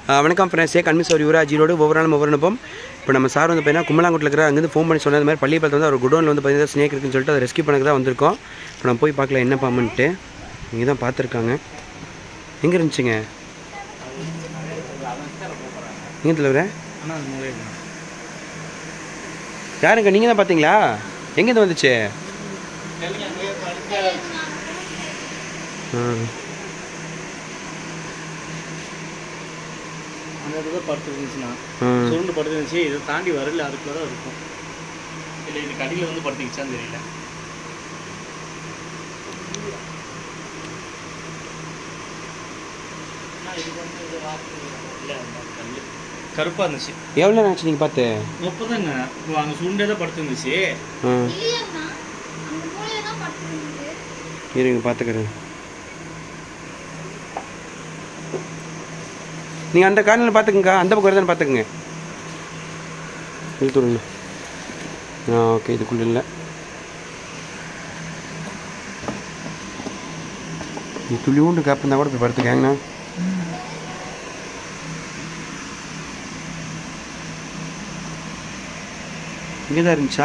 ஆ, வணக்கம் ஃப்ரெண்ட்ஸ் ஏ கன்மிஸ் ஒரு யுவராஜ் ஈரோடு ஒவ்வொரு நாளும் ஒவ்வொரு அனுப்பம் இப்போ நம்ம சார் வந்து பார்த்தீங்கன்னா கும்பலாங்குட்டில் இருக்கிற அங்கேருந்து ஃபோன் பண்ணி சொன்னது மாதிரி பள்ளிப்பாளத்தில் வந்து ஒரு குடோனில் வந்து பார்த்தீங்கன்னா ஸ்னேக் இருக்குன்னு சொல்லிட்டு அதை ரெஸ்க்யூ பண்ணக்கு தான் வந்திருக்கோம் இப்போ நம்ம போய் பார்க்கலாம் என்ன பாம்புன்ட்டு இங்கே தான் பார்த்துருக்காங்க எங்கே இருந்துச்சுங்க எங்கே தலைவரே யாருங்க நீங்கள் தான் பார்த்தீங்களா எங்கேருந்து வந்துச்சு ஆ அந்த இடத்துல படுத்து இருந்துச்சுன்னா ஆ சுருண்டு படுத்து இருந்துச்சு இதை தாண்டி வரல அதுக்குள்ள தான் இருக்கும் இல்லை இது கடியில் வந்து படுத்துக்கிச்சான்னு தெரியல கருப்பாக இருந்துச்சு எவ்வளோ நினச்சி நீங்கள் பார்த்து முப்பதாங்க இப்போ அங்கே சுருண்டே தான் படுத்துருந்துச்சு ஆ இல்லையண்ணா அந்த மூலையில தான் படுத்துருந்தது இருங்க பார்த்துக்கிறேன் நீங்கள் அந்த கார்னரில் பார்த்துக்குங்க அந்த பக்கம் வருதான்னு பார்த்துக்குங்க இழுத்து விடுங்க ஆ ஓகே இதுக்குள்ள இல்லை நீ துளியூண்டு காப்பிருந்தா கூட போய் படுத்துக்காங்கண்ணா இங்கே தான் இருந்துச்சா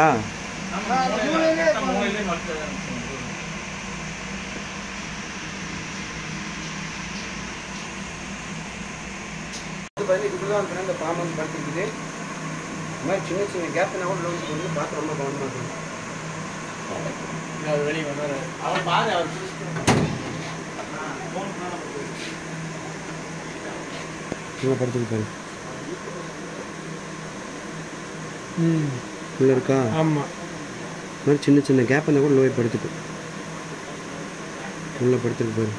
இதுக்குள்ள தான் வந்து இந்த பாம்பு வந்து படுத்துருக்குது இந்த மாதிரி சின்ன சின்ன கேப்னா கூட லோன்ஸ் வந்து பார்த்து ரொம்ப கவனமாக இருக்கணும் அது வெளியே வந்தாரு அவர் பாரு அவர் இங்கே படுத்துக்கு பாரு உள்ள இருக்கா ஆமாம் இந்த மாதிரி சின்ன சின்ன கேப் இருந்தால் கூட லோய் படுத்துக்கும் உள்ள படுத்துக்கு பாரு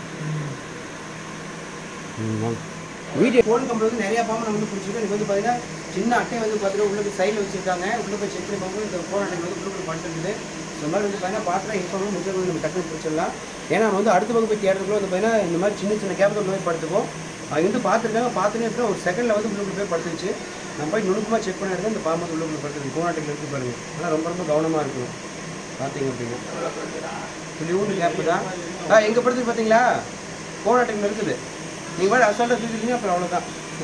ம், வாங்க வீடியோ ஃபோன் கம்பெனி வந்து நிறைய பாம்பு நம்ம வந்து பிடிச்சிருக்கோம் இது வந்து பார்த்தீங்கன்னா சின்ன அட்டை வந்து பார்த்தீங்கன்னா உள்ள போய் சைடில் வச்சிருக்காங்க உள்ள போய் செக் பண்ணி பார்க்கும்போது இந்த ஃபோன் அட்டை வந்து உள்ளுக்குள்ள பண்ணிட்டு இந்த மாதிரி வந்து பார்த்தீங்கன்னா பார்த்தா இன்ஃபார்ம் முக்கியம் வந்து நம்ம டக்குனு பிடிச்சிடலாம் ஏன்னா நம்ம வந்து அடுத்த பக்கம் போய் தேடுறதுக்குள்ள வந்து பார்த்தீங்கன்னா இந்த மாதிரி சின்ன சின்ன கேப் வந்து போய் படுத்துக்கும் அவங்க வந்து பார்த்துருக்காங்க பார்த்துனே அப்புறம் ஒரு செகண்டில் வந்து உள்ளுக்குள்ள போய் படுத்துச்சு நம்ம போய் நுணுக்கமாக செக் பண்ணி எடுத்து இந்த பாம்பு வந்து உள்ளுக்குள்ள படுத்துருக்கு ஃபோன் அட்டையில் இருக்கு பாருங்க ஆனால் ரொம்ப ரொம்ப கவனமாக இருக்கும் பார்த்தீங்க அப்படின்னா துளியூண்டு கேப்பு தான் ஆ எங்கே படுத்துக்கு பார்த்தீங்களா ஃபோன் அட்டையில் இருக்குது நீங்கள் கூட அசால்ட்டாக தூக்கிட்டீங்க அப்புறம் அவ்வளோதான்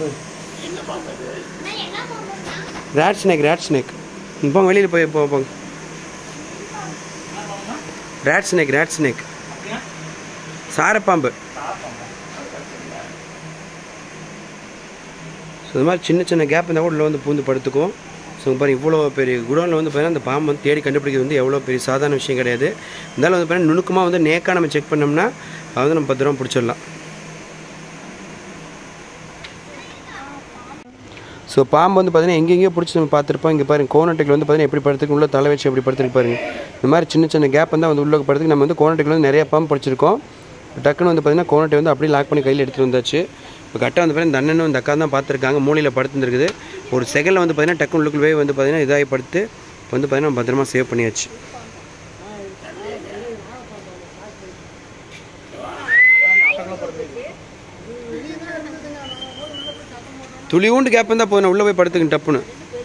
நான் என்ன பண்ணுறேன்னா ரேட் ஸ்னேக் ரேட் ஸ்னேக் இப்போ வெளியில் போய் போ போங்க ரேட் ஸ்னேக் ரேட் ஸ்னேக் சாரப்பாம்பு ஸோ இந்த மாதிரி சின்ன சின்ன கேப் இருந்தால் கூட உள்ள வந்து பூந்து படுத்துக்கும் ஸோ பாருங்க இவ்வளோ பெரிய குடோனில் வந்து பார்த்தீங்கன்னா அந்த பாம்பு வந்து தேடி கண்டுபிடிக்கிறது வந்து எவ்வளோ பெரிய சாதாரண விஷயம் கிடையாது இருந்தாலும் வந்து பார்த்தீங்கன்னா நுணுக்கமாக வந்து நேக்காக நம்ம செக் பண்ணோம்னா அதை வந்து நம்ம பத்திரமா பிடிச்சிடலாம் ஸோ பாம்பு வந்து பார்த்தீங்கன்னா எங்கெங்கேயோ பிடிச்சி நம்ம பார்த்துருப்போம் இங்கே பாருங்க கோனட்டையில் வந்து பார்த்தீங்கன்னா எப்படி படுத்துருக்கு உள்ள தலை வச்சு எப்படி படுத்துருக்கு பாருங்க இந்த மாதிரி சின்ன சின்ன கேப் வந்து வந்து உள்ள படுத்துக்கு நம்ம வந்து கோனட்டையில் வந்து நிறைய பாம்பு பிடிச்சிருக்கோம் டக்குன்னு வந்து பார்த்தீங்கன்னா கோனட்டை வந்து அப்படியே லாக் பண்ணி கையில் எடுத்துகிட்டு வந்தாச்சு இப்போ கரெக்டாக வந்து பார்த்தீங்கன்னா இந்த அண்ணனும் இந்த அக்கா தான் பார்த்துருக்காங்க மூலையில் படுத்துருக்குது ஒரு செகண்டில் வந்து பார்த்தீங்கன்னா டக்குன்னு உள்ளுக்குள்ளே வந்து பார்த்தீங்கன்னா இதாகி படுத்து இப்போ வந்து பார்த்தீங்கன்னா பத்திரமா சேவ் பண்ணியாச்சு துளியூண்டு கேப் இருந்தால் போதும் உள்ளே போய் படுத்துங்க டப்புன்னு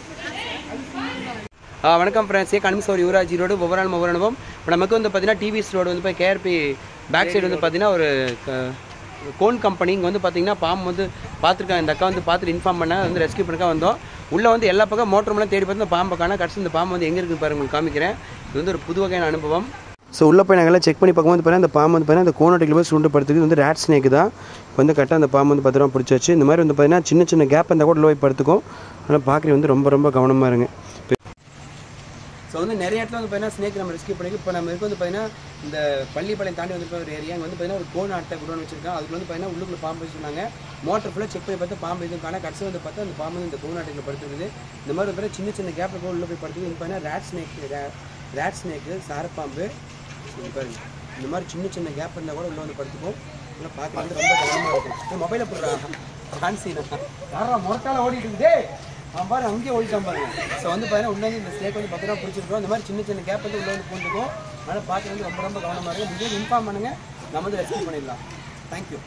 ஆ வணக்கம் ஃப்ரெண்ட்ஸ் ஏ கன்மிஸ் ஒரு யுவராஜ் ரோடு ஒவ்வொரு நாளும் ஒவ்வொரு அனுபவம் இப்போ நமக்கு வந்து பார்த்தீங்கன்னா டிவிஎஸ் ரோடு வந்து இப்போ கேஆர்பி பேக் சைடு வந்து பார்த்தீங்கன்னா ஒரு க- கோன் கம்பெனி இங்கே வந்து பார்த்தீங்கன்னா பாம்பு வந்து பார்த்துருக்காங்க இந்த அக்கா வந்து பார்த்துட்டு இன்ஃபார்ம் பண்ண வந்து ரெஸ்க்யூ பண்ணக்கா வந்தோம் உள்ளே வந்து எல்லா பக்கம் மோட்டர்மெல்லாம் தேடி பார்த்து இந்த பாம்பை காண கடைசி இந்த பாம்பு வந்து எங்கே இருக்குது பாருங்க உங்களுக்கு காமிக்கிறேன் இது வந்து ஒரு புது வகையான அனுபவம் ஸோ உள்ளே போய் நாங்கள் செக் பண்ணி பார்க்கும்போது பார்த்தீங்கன்னா இந்த பாம்பு வந்து பார்த்தீங்கன்னா இந்த கோனட்டில் போய் சுருண்டு படுத்துக்கு வந்து ரேட் ஸ்னேக் தான் இப்போ வந்து கரெக்டாக அந்த பாம்பு வந்து பத்திரமா பிடிச்சாச்சு இந்த மாதிரி வந்து பார்த்தீங்கன்னா சின்ன சின்ன கேப் இருந்தால் கூட உள்ள போய் படுத்துக்கும் அதனால் பார்க்குறது வந்து ரொம்ப ரொம்ப கவனமாக இருங்க ஸோ வந்து நிறைய இடத்துல வந்து பார்த்தீங்கன்னா ஸ்னேக் நம்ம ரெஸ்க்யூ பண்ணி இப்போ நம்ம இருக்கு வந்து பார்த்தீங்கன்னா இந்த பள்ளிப்பாளையம் தாண்டி வந்து ஒரு ஏரியா அங்கே வந்து பார்த்தீங்கன்னா ஒரு கோன் அட்டை குடோன் வச்சிருக்காங்க அதுக்கு வந்து பார்த்தீங்கன்னா உள்ளுக்குள்ள பாம்பு வச்சிருந்தாங்க மோட்டர் ஃபுல்லாக செக் பண்ணி பார்த்து பாம்பு எதுவும் காண கடைசி வந்து பார்த்தா அந்த பாம்பு வந்து இந்த கோன் அட்டையில் படுத்துருக்குது இந்த மாதிரி வந்து சின்ன சின்ன கேப்பில் போய் உள்ள போய் படுத்துக்கு வந்து பார்த்தீங்கன்னா ரேட் ஸ்னேக் ரேட் ஸ்னேக்கு சாரப்பாம்பு இது பாருங்க இந்த மாதிரி சின்ன சின்ன கேப் இருந்தால் கூட உள்ள வந்து படுத்துக்கும் இதெல்லாம் பார்க்க வந்து ரொம்ப கவனமாக இருக்கும் மொபைலை போடுறா ஃபேன்சி யாரா முரட்டால ஓடிட்டு இருக்குதே அவன் பாரு அங்கேயே ஓடிட்டான் பாருங்க ஸோ வந்து பார்த்தீங்கன்னா உள்ள வந்து இந்த ஸ்னேக் வந்து பத்திரமா பிடிச்சிருக்கோம் இந்த மாதிரி சின்ன சின்ன கேப் வந்து உள்ள வந்து பூந்துக்கும் அதனால் பார்க்க வந்து ரொம்ப ரொம்ப கவனமாக இருக்கும் முடியாது இன்ஃபார்ம் பண்ணுங்க நம்ம வந்து ரெஸ்க்யூ பண்ணிடலாம் தேங்க்யூ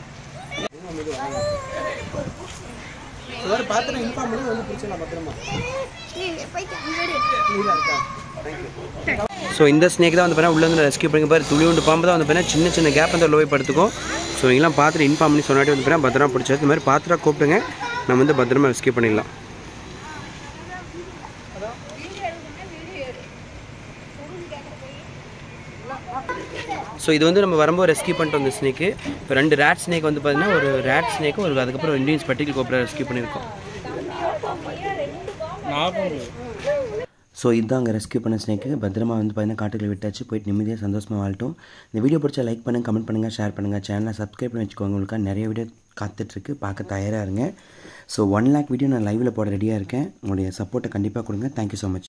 வேறு பார்த்துட்டு இன்ஃபார்ம் பண்ணி வந்து பிடிச்சிடலாம் பத்திரமா நீங்களா இருக்கா தேங்க்யூ ஸோ இந்த ஸ்னேக் தான் வந்து பார்த்தீங்கன்னா உள்ள வந்து ரெஸ்க்யூ பண்ணி பாரு துளி உண்டு பாம்பு தான் வந்து பார்த்தீங்கன்னா சின்ன சின்ன கேப் வந்து உள்ள போய் படுத்துக்கும் ஸோ நீங்களாம் பார்த்துட்டு இன்ஃபார்ம் பண்ணி சொன்னாட்டி வந்து பார்த்தீங்கன்னா பத்திரமா பிடிச்சது இந்த மாதிரி பார்த்துட்டா கூப்பிட்டுங்க நம்ம வந்து பத்திரமா ரெஸ்கியூ பண்ணிடலாம் ஸோ இது வந்து நம்ம வரும்போது ரெஸ்கியூ பண்ணிட்டு வந்த ஸ்னேக்கு இப்போ ரெண்டு ரேட் ஸ்னேக் வந்து பார்த்தீங்கன்னா ஒரு ரேட் ஸ்னேக்கும் ஒரு அதுக்கப்புறம் இந்தியன் ஸ்பெட்டிக்கல் கோப்ரா ரெஸ்கியூ பண்ணியிருக்கோம் நார்மல் ஸோ இதுதான் அங்கே ரெஸ்கியூ பண்ண ஸ்னேக்கு பத்திரமா வந்து பார்த்தீங்கன்னா காட்டுக்குள்ள விட்டாச்சு போயிட்டு நிம்மதியாக சந்தோஷமாக வாழட்டும் இந்த வீடியோ பிடிச்சா லைக் பண்ணுங்கள் கமெண்ட் பண்ணுங்கள் ஷேர் பண்ணுங்கள் சேனலை சப்ஸ்கிரைப் பண்ணி வச்சுக்கோங்க உங்களுக்காக நிறைய வீடியோ காத்துட்ருக்கு பார்க்க தயாராக இருங்க ஸோ ஒன் லேக் வீடியோ நான் லைவில் போட ரெடியாக இருக்கேன் உங்களுடைய சப்போர்ட்டை கண்டிப்பாக கொடுங்க தேங்க்யூ ஸோ மச்